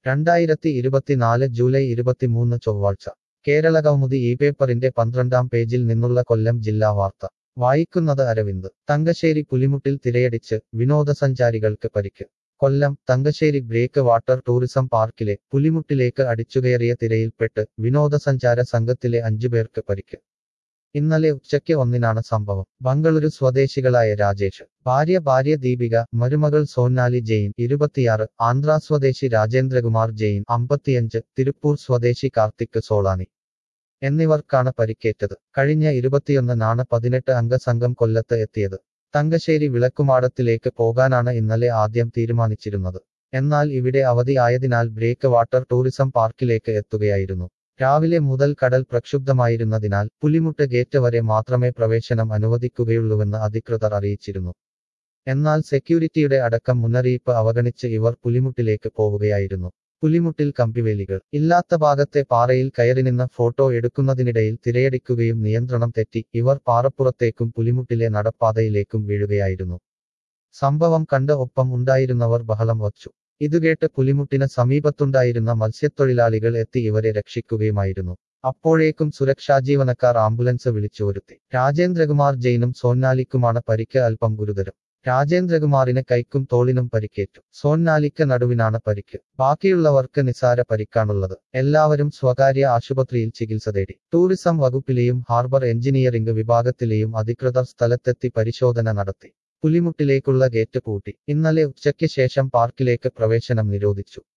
രണ്ടായിരത്തി ഇരുപത്തിനാല് ജൂലൈ ഇരുപത്തിമൂന്ന് ചൊവ്വാഴ്ച കേരള കൗമുദി ഈ പേപ്പറിന്റെ പന്ത്രണ്ടാം പേജിൽ നിന്നുള്ള കൊല്ലം ജില്ലാ വാർത്ത വായിക്കുന്നത് അരവിന്ദ് തങ്കശ്ശേരി പുലിമുട്ടിൽ തിരയടിച്ച് വിനോദസഞ്ചാരികൾക്ക് പരിക്ക് Kollam Thankassery break water tourism പാർക്കിലെ പുലിമുട്ടിലേക്ക് അടിച്ചുകയറിയ തിരയിൽപ്പെട്ട് വിനോദസഞ്ചാര സംഘത്തിലെ അഞ്ചുപേർക്ക് പരിക്ക് ഇന്നലെ ഉച്ചയ്ക്ക് ഒന്നിനാണ് സംഭവം ബംഗളൂരു സ്വദേശികളായ രാജേഷ് ഭാര്യ ഭാര്യ ദീപിക മരുമകൾ സോനാലി ജെയിൻ ഇരുപത്തിയാറ് ആന്ധ്ര സ്വദേശി രാജേന്ദ്രകുമാർ ജെയിൻ അമ്പത്തിയഞ്ച് തിരുപ്പൂർ സ്വദേശി കാർത്തിക് സോളാനി എന്നിവർക്കാണ് പരിക്കേറ്റത് കഴിഞ്ഞ ഇരുപത്തിയൊന്നിനാണ് പതിനെട്ട് അംഗ സംഘം കൊല്ലത്ത് എത്തിയത് തങ്കശ്ശേരി വിളക്കുമാടത്തിലേക്ക് പോകാനാണ് ഇന്നലെ ആദ്യം തീരുമാനിച്ചിരുന്നത് എന്നാൽ ഇവിടെ അവധി ആയതിനാൽ ബ്രേക്ക് വാട്ടർ ടൂറിസം പാർക്കിലേക്ക് എത്തുകയായിരുന്നു രാവിലെ മുതൽ കടൽ പ്രക്ഷുബ്ധമായിരുന്നതിനാൽ പുലിമുട്ട് ഗേറ്റ് വരെ മാത്രമേ പ്രവേശനം അനുവദിക്കുകയുള്ളൂവെന്ന് അധികൃതർ അറിയിച്ചിരുന്നു എന്നാൽ സെക്യൂരിറ്റിയുടെ അടക്കം മുന്നറിയിപ്പ് അവഗണിച്ച് ഇവർ പുലിമുട്ടിലേക്ക് പോവുകയായിരുന്നു പുലിമുട്ടിൽ കമ്പിവേലികൾ ഇല്ലാത്ത ഭാഗത്തെ പാറയിൽ കയറിനിന്ന് ഫോട്ടോ എടുക്കുന്നതിനിടയിൽ തിരയടിക്കുകയും നിയന്ത്രണം തെറ്റി ഇവർ പാറപ്പുറത്തേക്കും പുലിമുട്ടിലെ നടപ്പാതയിലേക്കും വീഴുകയായിരുന്നു സംഭവം കണ്ട് ഒപ്പം ഉണ്ടായിരുന്നവർ ബഹളം വച്ചു ഇതുകേട്ട് പുലിമുട്ടിന് സമീപത്തുണ്ടായിരുന്ന മത്സ്യത്തൊഴിലാളികൾ എത്തി ഇവരെ രക്ഷിക്കുകയുമായിരുന്നു അപ്പോഴേക്കും സുരക്ഷാ ജീവനക്കാർ ആംബുലൻസ് വിളിച്ചു വരുത്തി രാജേന്ദ്രകുമാർ ജെയിനും സോന്നാലിക്കുമാണ് പരിക്ക് അല്പം ഗുരുതരം രാജേന്ദ്രകുമാറിന് കൈക്കും തോളിനും പരിക്കേറ്റു സോന്നാലിക്ക് നടുവിനാണ് പരിക്ക് ബാക്കിയുള്ളവർക്ക് നിസാര പരിക്കാണുള്ളത് എല്ലാവരും സ്വകാര്യ ആശുപത്രിയിൽ ചികിത്സ തേടി ടൂറിസം വകുപ്പിലെയും ഹാർബർ എഞ്ചിനീയറിംഗ് വിഭാഗത്തിലെയും അധികൃതർ സ്ഥലത്തെത്തി പരിശോധന നടത്തി പുലിമുട്ടിലേക്കുള്ള ഗേറ്റ് പൂട്ടി ഇന്നലെ ഉച്ചയ്ക്ക് ശേഷം പാർക്കിലേക്ക് പ്രവേശനം നിരോധിച്ചു